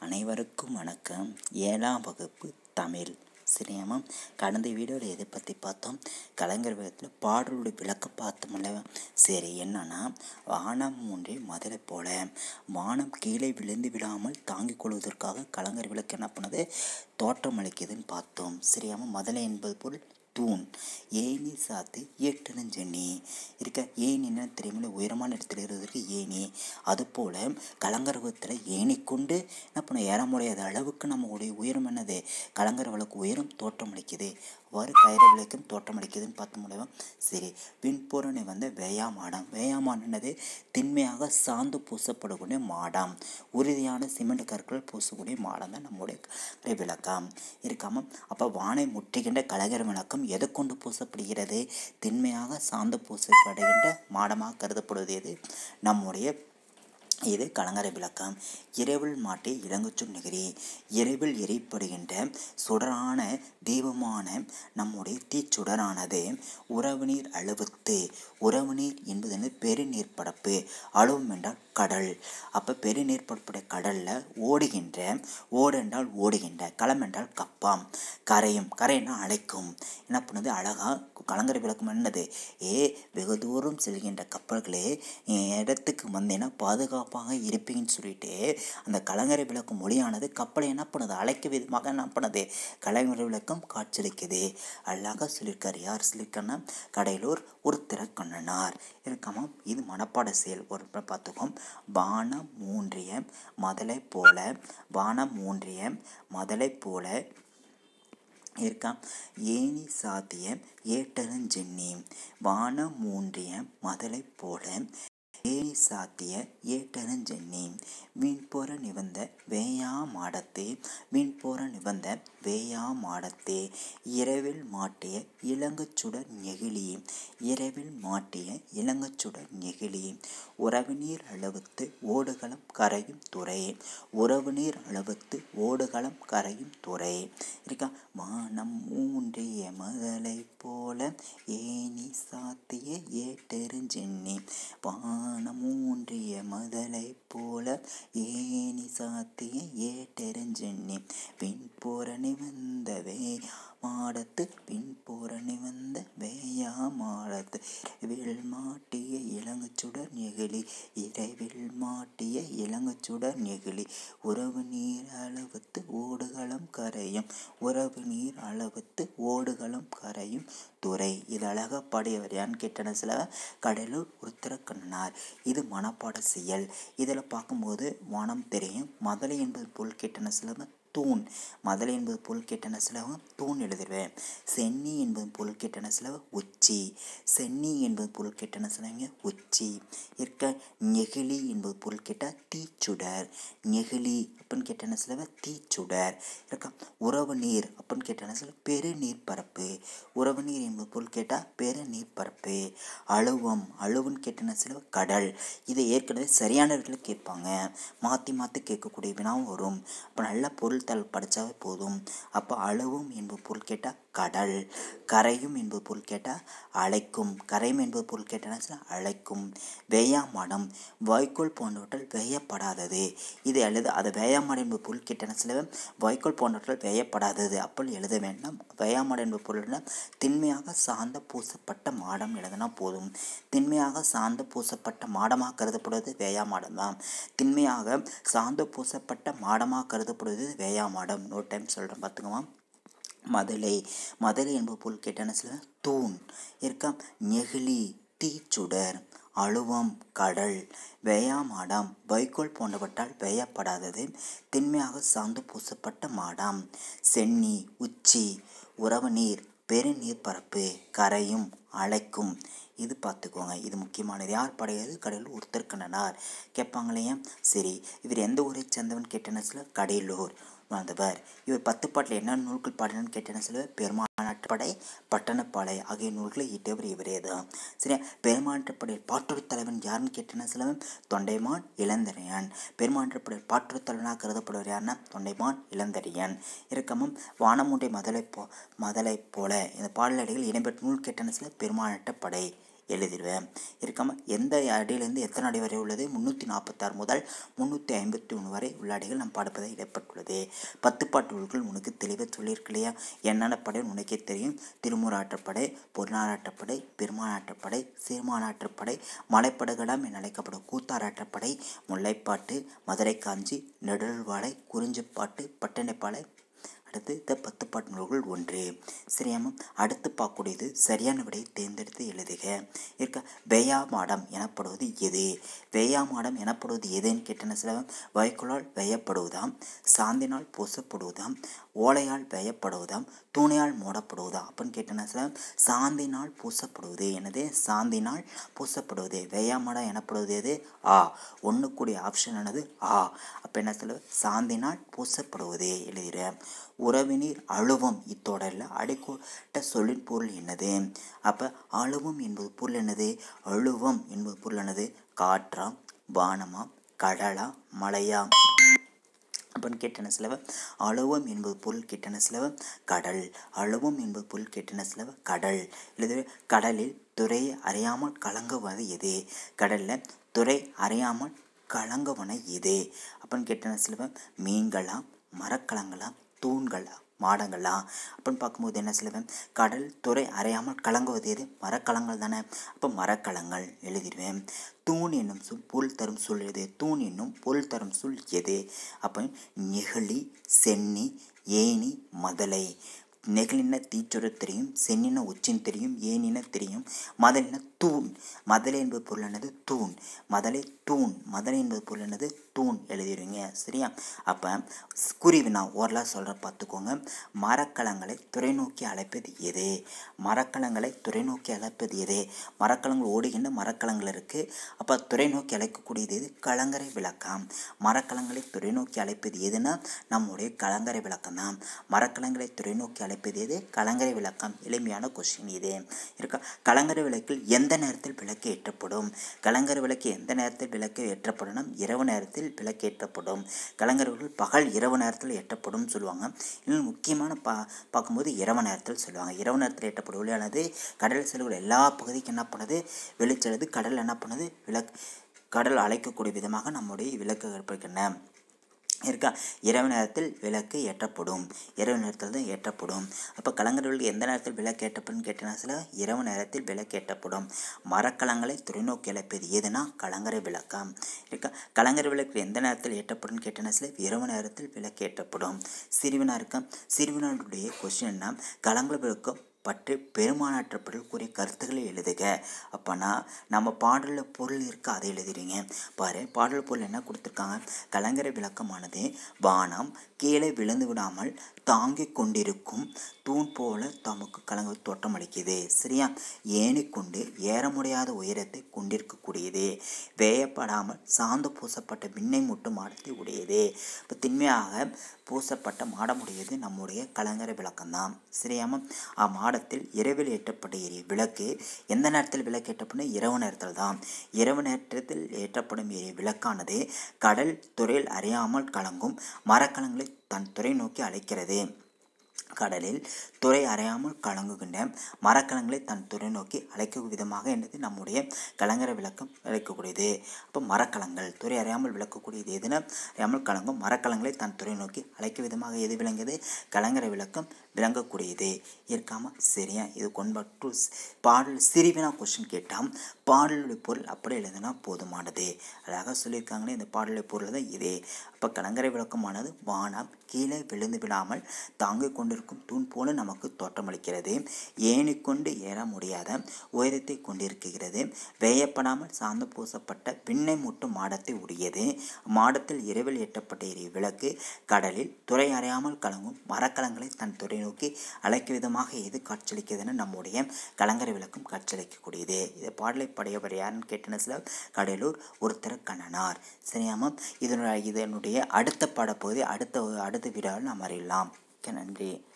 அனைவருக்கும் வணக்கம் ஏழாம் வகுப்பு தமிழ் சரியாமா கடந்த வீடியோவில் எதை பற்றி பார்த்தோம் கலைஞர் விதத்தில் பாடலுடைய விளக்க பார்த்தோம்ல சரி என்னன்னா வானம் ஒன்றே மதுரை போல வானம் கீழே விழுந்து விடாமல் தாங்கிக் கொள்வதற்காக கலைஞர் விளக்கு என்ன பண்ணது தோற்றம் அளிக்குதுன்னு பார்த்தோம் சரியாமா மதுரை என்பது பொருள் தூண் ஏணி சாத்து எட்டனஞ்செண்ணி இருக்க ஏணி என்ன தெரியுமில்ல உயரமான இடத்துல இருக்கிறதுக்கு ஏணி அதுபோல் கலங்கரவத்தில் ஏணி கொண்டு என்ன பண்ண ஏற முடியாத அளவுக்கு நம்மளுடைய உயரம் என்னது கலங்கர விளக்கு உயரம் தோற்றம் அளிக்குது அவ்வாறு கயிறு விளக்கும் தோற்றம் அளிக்குதுன்னு பார்த்த முடியும் சரி பின்புறனை வந்து வேயா மாடம் வேயா மாடம் என்னது திண்மையாக சாந்து பூசப்படக்கூடிய மாடம் உறுதியான சிமெண்ட் கற்கள் பூசக்கூடிய மாடம் தான் நம்முடைய விளக்கம் இருக்காம அப்போ வானை முற்றுகின்ற கலைஞர் விளக்கம் எதை கொண்டு பூசப்படுகிறது திண்மையாக சாந்து பூசப்படுகின்ற மாடமாக கருதப்படுவது எது நம்முடைய இது கலங்கரை விளக்கம் இரவில் மாட்டி இளங்குச்சும் நெகிரி இரவில் எரிப்படுகின்ற சுடரான தீபமான நம்முடைய தீச்சுடரானது உறவு நீர் அழுவத்து உறவு நீர் என்பது வந்து பெருநீர் படப்பு அழுவும் என்றால் கடல் அப்போ பெருநீர் படப்புடைய கடலில் ஓடுகின்ற ஓடு என்றால் ஓடுகின்ற களம் என்றால் கப்பாம் கரையும் கரைன்னா அழைக்கும் என்ன பண்ணுது அழகாக கலங்கரை விளக்கம் என்னது ஏ வெகு தூரம் செல்கின்ற கப்பல்களே இடத்துக்கு வந்தேன்னா பாதுகாப்பாக இருப்பீங்கன்னு சொல்லிட்டு அந்த கலங்கரை விளக்கம் மொழியானது கப்பலை என்ன பண்ணுது அழைக்க விதமாக என்ன பண்ணுது கலங்கரை விளக்கம் காட்சியளிக்குது அழகாக சொல்லியிருக்கார் யார் சொல்லியிருக்காருன்னா கடையிலூர் ஒருத்தர கண்ணனார் இருக்காம இது மனப்பாட செயல் ஒரு பார்த்துக்கோம் வானம் மூன்றிய மதலை போல வானம் மூன்றிய மதலை போல இருக்கான் ஏனி சாத்திய ஏட்டரஞ்சென்னி வானம் மூன்றிய மதலை போல ஏனி சாத்திய ஏட்டரஞ்சென்னி வீண்போர நிவந்த வேயா மாடத்தே வீண்போர நிவந்த வேயா மாடத்தே இரவில் மாட்டிய இளங்கச்சுடர் நெகிழி இரவில் மாட்டிய இளங்கச்சுடர் நெகிழி உறவு நீர் அளவுத்து ஓடுகளம் கரையும் துறை உறவு நீர் அளவுத்து ஓடுகளம் கரையும் துறை இருக்கா வானம் ஊன்றிய மதலை போல ஏனி சாத்திய ஏட்டெருஞ்சென்னி வானம் ஊன்றிய மதலை போல ஏனி சாத்திய ஏட்டெருஞ்சென்னி பின்புறணி வந்தவே மாடத்து பின்புறணி வந்த வேயா மாடத்து இரவில் மாட்டிய இளங்குச்சுடர் நெகிழி இரவில் மாட்டிய இளங்குச்சுடர் நெகிழி உறவு நீர் அளவுத்து ஓடுகளம் கரையும் உறவு நீர் அளவுத்து ஓடுகளம் கரையும் துறை இது அழகாக பாடியவர் யான்னு கேட்டன சில கடலூர் உருத்திரக்கண்ணனார் இது மனப்பாட செயல் இதில் பார்க்கும்போது வானம் தெரியும் மதலை என்பது பொருள் கேட்டன சில தூண் மதலை என்பது பொருள் கேட்டன சிலவு தூண் எழுதிடுவேன் சென்னி என்பது பொருள் கேட்டன சிலவு உச்சி சென்னி என்பது பொருள் கேட்டன சிலவங்க உச்சி இருக்க நெகிழி என்பது பொருள் கேட்டால் தீச்சுடர் நெகிழி அப்படின்னு கேட்டன சிலவ தீச்சுடர் இருக்க உறவு நீர் அப்படின்னு கேட்டன சில பெரு நீர் பரப்பு உறவு நீர் என்பது பொருள் கேட்டால் பெரு நீர் பரப்பு அழுவம் அழுவுன்னு கேட்டன சிலவ கடல் இதை ஏற்கனவே சரியான இடத்துல கேட்பாங்க மாற்றி மாற்றி கேட்கக்கூடிய வினாவும் வரும் அப்போ நல்ல பொருள் தல் படித்தாவே போதும் அப்போ அழுவும் என்பது பொருள் கேட்டால் கடல் கரையும் என்பது பொருள் கேட்டால் அழைக்கும் கரையும் என்பது பொருள் கேட்டால் அழைக்கும் வேயாமடம் வைக்கோல் போன்றவற்றில் வேயப்படாதது இது எழுத அது வேயாமடம் என்பது பொருள் கேட்டான சில வைக்கோல் போன்றவற்றில் வேயப்படாதது அப்படி எழுத வேண்டாம் வேயாமடம் என்பது பொருள்னா திண்மையாக சார்ந்த பூசப்பட்ட மாடம் எழுதினா போதும் திண்மையாக சார்ந்த பூசப்பட்ட மாடமாக கருதப்படுவது வேயாமாடம் தான் திண்மையாக சார்ந்து பூசப்பட்ட மாடமாக கருதப்படுவது வேயாமாடம் நோ டைம் சொல்கிறேன் பார்த்துக்கோமா மதலை மதலை என்பது பொருள் கேட்டான சில தூண் இருக்கா நெகிழி தீச்சுடர் அழுவம் கடல் வேயாமாடம் வைக்கோல் போன்றவற்றால் வேயப்படாதது திண்மையாக சார்ந்து பூசப்பட்ட மாடம் சென்னி உச்சி உறவு நீர் பெருநீர் பரப்பு கரையும் அழைக்கும் இது பார்த்துக்கோங்க இது முக்கியமானது யார் படையது கடலூர் ஒருத்தர்கண்ணனார் கேட்பாங்க இல்லையா சரி இவர் எந்த ஊரை சேர்ந்தவன் கேட்டன சில கடலூர் வாழ்ந்தவர் இவர் பத்து பாட்டில் என்ன நூல்கள் பாடினான்னு கேட்டன சில பெருமாநாட்டுப்படை பட்டணப்பாளை ஆகிய நூல்களை ஈட்டவர் இவரே தான் சரியா பெருமாற்றப்படையில் பாட்டுரை தலைவன் யாருன்னு கேட்டன சிலவன் தொண்டைமான் இளந்தரையன் பெருமாற்றப்படையில் பாட்டுரை தலைவனாக கருதப்படுவர் யாருன்னா தொண்டைமான் இளந்தரையன் இருக்கமும் வானமுண்டை மதலை போ மதலை போல இந்த பாடலடிகள் இடம்பெற்ற நூல் கேட்டன சில பெருமாநாட்டப்படை எழுதிடுவேன் இருக்காம எந்த அடியிலேருந்து எத்தனை அடி வரை உள்ளது முந்நூற்றி நாற்பத்தாறு முதல் முந்நூற்றி ஐம்பத்தி ஒன்று வரை உள்ள அடிகள் நம் பாடுப்பதை இடப்பட்டுள்ளது பத்து பாட்டு நூல்கள் உனக்கு தெளிவாக சொல்லியிருக்கு இல்லையா என்னென்ன படை உனக்கே தெரியும் திருமுறாற்றப்படை பொருளாற்றப்படை பெருமானாற்றப்படை சீர்மானாற்றப்படை மலைப்படகடாம் என அழைக்கப்படும் கூத்தாராற்றப்படை முல்லைப்பாட்டு மதுரை காஞ்சி நெடுவாடை குறிஞ்சிப்பாட்டு பட்டணைப்பாளை அடுத்து இந்த பத்து பாட்டு நூல்கள் ஒன்று சரியாம அடுத்து பார்க்கக்கூடியது சரியான விடையை தேர்ந்தெடுத்து எழுதுக இருக்க வேயா மாடம் எனப்படுவது எது வேயா மாடம் எனப்படுவது எதுன்னு கேட்டன சிலவன் வைக்கோலால் வேயப்படுவதாம் சாந்தினால் பூசப்படுவதாம் ஓலையால் வேயப்படுவதாம் துணியால் மூடப்படுவதா அப்படின்னு கேட்டன சிலவன் சாந்தினால் பூசப்படுவது எனது சாந்தினால் பூசப்படுவது வேயா மாடம் எனப்படுவது எது ஆ ஒன்று கூடிய ஆப்ஷன் என்னது ஆ அப்போ என்ன சொல்லுவேன் சாந்தினால் பூசப்படுவது எழுதுகிறேன் உறவினீர் அழுவம் இத்தொடரில் அடைக்கோட்ட சொல்லின் பொருள் என்னது அப்போ அழுவம் என்பது பொருள் என்னது அழுவம் என்பது பொருள் என்னது காற்றா வானமா கடலா மலையா அப்படின்னு கேட்டன சிலவ அழுவம் என்பது பொருள் கேட்டன சிலவ கடல் அழுவம் என்பது பொருள் கேட்டன சிலவ கடல் இல்லை கடலில் துறை அறியாமல் கலங்குவது எது கடலில் துறை அறியாமல் கலங்குவன எது அப்படின்னு கேட்டன சிலவ மீன்களா மரக்கலங்களா தூண்களா மாடங்களா அப்படின்னு பார்க்கும்போது என்ன சொல்லுவேன் கடல் துறை அறையாமல் கலங்குவது எது மரக்கலங்கள் தானே அப்போ மரக்கலங்கள் எழுதிடுவேன் தூண் என்னும் சொல் பொருள் தரும் சொல் எது தூண் என்னும் பொருள் தரும் சொல் எது அப்போ நெகிழி சென்னி ஏனி மதலை நெகிழின தீச்சொரு தெரியும் சென்னின உச்சின் தெரியும் ஏனின தெரியும் மதலின தூண் மதலை என்பது பொருள் என்னது தூண் மதலை தூண் மதலை என்பது பொருள் என்னது தூண் எழுதிடுவீங்க சரியா அப்போ குறிவினா ஓரலாக சொல்கிற பார்த்துக்கோங்க மரக்கலங்களை துறை நோக்கி அழைப்பது எது மரக்கலங்களை துறை நோக்கி அழைப்பது எது மரக்கலங்கள் ஓடுகின்ற மரக்கலங்கள் இருக்குது அப்போ துறை நோக்கி அழைக்கக்கூடியது எது கலங்கரை விளக்கம் மரக்கலங்களை துறை நோக்கி அழைப்பது எதுனா நம்முடைய கலங்கரை விளக்கம் தான் மரக்கலங்களை துறை நோக்கி அழைப்பது எது கலங்கரை விளக்கம் எளிமையான கொஸ்டின் இது இருக்கா கலங்கரை விளக்கில் எந்த நேரத்தில் விளக்கு ஏற்றப்படும் கலங்கரை விளக்கு எந்த நேரத்தில் விளக்கு ஏற்றப்படணும் இரவு நேரத்தில் விளக்கு ஏற்றப்படும் கலங்கரைகள் பகல் இரவு நேரத்தில் ஏற்றப்படும் சொல்லுவாங்க இன்னும் முக்கியமான பா பார்க்கும்போது இரவு நேரத்தில் சொல்லுவாங்க இரவு நேரத்தில் ஏற்றப்படும் ஒளியானது கடல் செல்லுகள் எல்லா பகுதிக்கும் என்ன பண்ணுது வெளிச்செழுது கடல் என்ன பண்ணுது விளக்கு கடல் அழைக்கக்கூடிய விதமாக நம்முடைய விளக்கு ஏற்படுகின்றன இருக்கா இரவு நேரத்தில் விளக்கு ஏற்றப்படும் இரவு நேரத்தில் தான் ஏற்றப்படும் அப்போ கலங்கரைகளுக்கு எந்த நேரத்தில் விளக்கு ஏற்றப்படும் கேட்டனா சில இரவு நேரத்தில் விளக்கு ஏற்றப்படும் மரக்கலங்களை துறைநோக்கி இழப்பது எதுனா கலங்கரை விளக்கம் இருக்கா கலங்கரை விளக்கு எந்த நேரத்தில் ஏற்றப்படும் கேட்டனா சில இரவு நேரத்தில் விளக்கு ஏற்றப்படும் சிறுவினா இருக்கா சிறுவினாருடைய கொஸ்டின் என்ன கலங்கரை விளக்கம் பற்றி பெருமானாற்றப்படல் கூறிய கருத்துக்களை எழுதுக அப்போனா நம்ம பாடலில் பொருள் இருக்க அதை எழுதுறீங்க பாரு பாடல் பொருள் என்ன கொடுத்துருக்காங்க கலங்கரை விளக்கமானது வானம் கீழே விழுந்து விடாமல் தாங்கிக் கொண்டிருக்கும் தூண் போல தமக்கு கலங்க தோற்றமளிக்குது சரியா ஏணி கொண்டு ஏற முடியாத உயரத்தை கொண்டிருக்கக்கூடியது வேயப்படாமல் சாந்து பூசப்பட்ட விண்ணை முட்டும் மாடத்தை உடையது இப்போ திண்மையாக பூசப்பட்ட மாடமுடையது நம்முடைய கலங்கரை விளக்கம்தான் சரியாம அம்மாடத்தில் இரவில் ஏற்றப்பட்ட எரிய விளக்கு எந்த நேரத்தில் விளக்கு ஏற்றப்படும் இரவு நேரத்தில் தான் இரவு நேரத்தில் ஏற்றப்படும் எரிய விளக்கானது கடல் துறையில் அறியாமல் கலங்கும் மரக்கலங்களை தன் துறை நோக்கி அழைக்கிறது கடலில் துறை அறையாமல் கலங்குகின்ற மரக்கலங்களை தன் துறை நோக்கி அழைக்கும் விதமாக என்னது நம்முடைய கலங்கரை விளக்கம் விளக்கக்கூடியது அப்போ மரக்கலங்கள் துறை அறியாமல் விளக்கக்கூடியது எதுனா அறியாமல் கலங்கும் மரக்கலங்களை தன் துறை நோக்கி அழைக்கும் விதமாக எது விளங்குது கலங்கரை விளக்கம் விளங்கக்கூடியது இருக்காமல் சரியா இது கொண்பட்டு பாடல் சிறிவினா கொஸ்டின் கேட்டால் பாடலுடைய பொருள் அப்படி எழுதுனா போதுமானது அழகாக சொல்லியிருக்காங்களே இந்த பாடலுடைய பொருள் தான் இதே அப்போ கலங்கரை விளக்கமானது வானம் கீழே விழுந்து விடாமல் தாங்கிக் கொண்டிருக்கும் தூண் போல நமக்கு தோற்றமளிக்கிறது ஏணி கொண்டு ஏற முடியாத உயரத்தை கொண்டிருக்கிறது வேயப்படாமல் சார்ந்து பூசப்பட்ட விண்ணை மூட்டும் மாடத்தை உடையது மாடத்தில் இரவில் ஏற்றப்பட்ட எரிய விளக்கு கடலில் துறை அறியாமல் கலங்கும் மரக்கலங்களை தன் துறை நோக்கி அழைக்கும் விதமாக எது காட்சியளிக்கிறதுன்னு நம்முடைய கலங்கரை விளக்கம் காட்சியளிக்கக்கூடியது இது பாடலை படையவர் யாருன்னு கேட்டன சில கடலூர் ஒருத்தர் கண்ணனார் சரியாமா இதனுடைய இதனுடைய அடுத்த பாடப்பகுதி அடுத்த அடுத்த வீடியோவில் நாம் அறியலாம் நன்றி